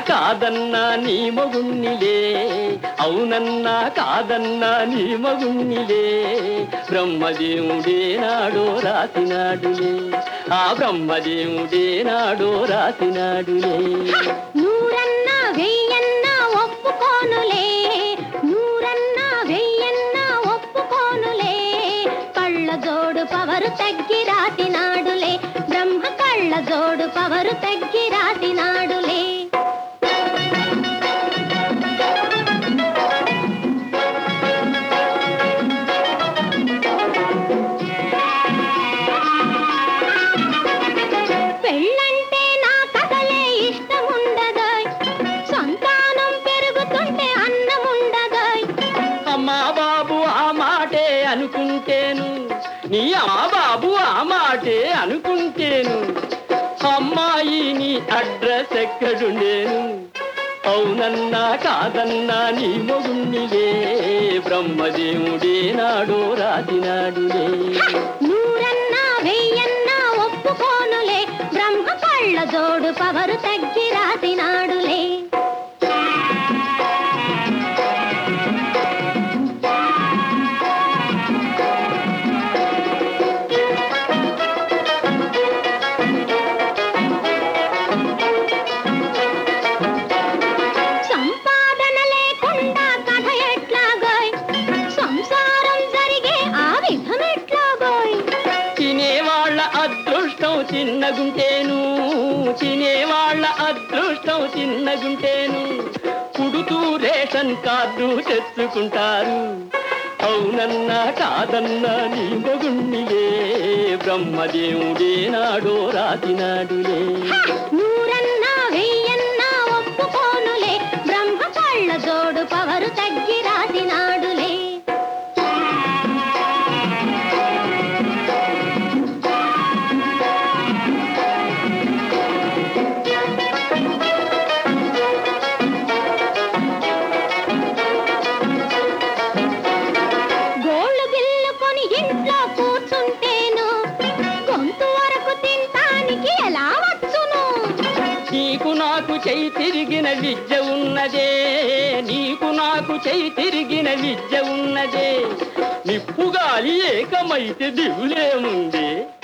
కాదన్నా నీ మగుణ్ణిలే అవునన్నా కాదన్నా నీ మగుణ్ణిలే బ్రహ్మదేవుడే నాడో రాసినాడులే ఆ బ్రహ్మదేవుడే నాడో రాసినాడులే నూరన్నా వెయ్యన్నా ఒప్పుకోనులే నూరన్నా వెయ్యన్నా ఒప్పుకోనులే కళ్ళ జోడు పవరు తగ్గి రాసినాడులే బ్రహ్మ కళ్ళ జోడు పవరు తగ్గి రాసినాడులే పెళ్ళంటే నా కథలే ఇష్టముండదోయ్ సంతానం పెరుగుతుంటే అన్నముండదోయ్ అమ్మా బాబు ఆ మాటే అనుకుంటేను నీ అమ్మా బాబు ఆ మాటే అనుకుంటేను అమ్మాయి నీ అడ్రస్ ఎక్కడుండేను అవునన్నా కాదన్నా నీ మొగుణ్ణిలే బ్రహ్మదేవుడే నాడో రాసినాడులే నూరన్నా వెయ్యన్నా ఒప్పుకోనులే బ్రహ్మ కళ్ళ జోడు పవరు తగ్గి రాసినాడులే సంపాదన లేకుండా కథ ఎట్లాగోయ్ సంసారం జరిగే ఆ విధం ఎట్లాగోయ్ తినేవాళ్ళ అదృష్టం చిన్నగుంటేను తినేవాళ్ళ అదృష్టం చిన్నగుంటేను పుడుతూ రేషన్ కార్డు తెచ్చుకుంటారు అవునన్నా కాదన్నా నీ మొగుణ్ణిలే బ్రహ్మదేవుడే నాడో రాసినాడులే నూరన్నా వెయ్యన్నా ఒప్పుకోనులే బ్రహ్మ కళ్ళ జోడు పవరు తగ్గి రాసినాడులే గోళ్ళు గిల్లుకొని ఇంట్లో కూర్చుంటేను గొంతు వరకు తింటానికి ఎలా వచ్చును నీకు నాకు చెయ్యి తిరిగిన విద్య ఉన్నదే నీకు నాకు చెయ్యి తిరిగిన విద్య ఉన్నదే నిప్పుగాలి ఏకమైతే దిగులేముంది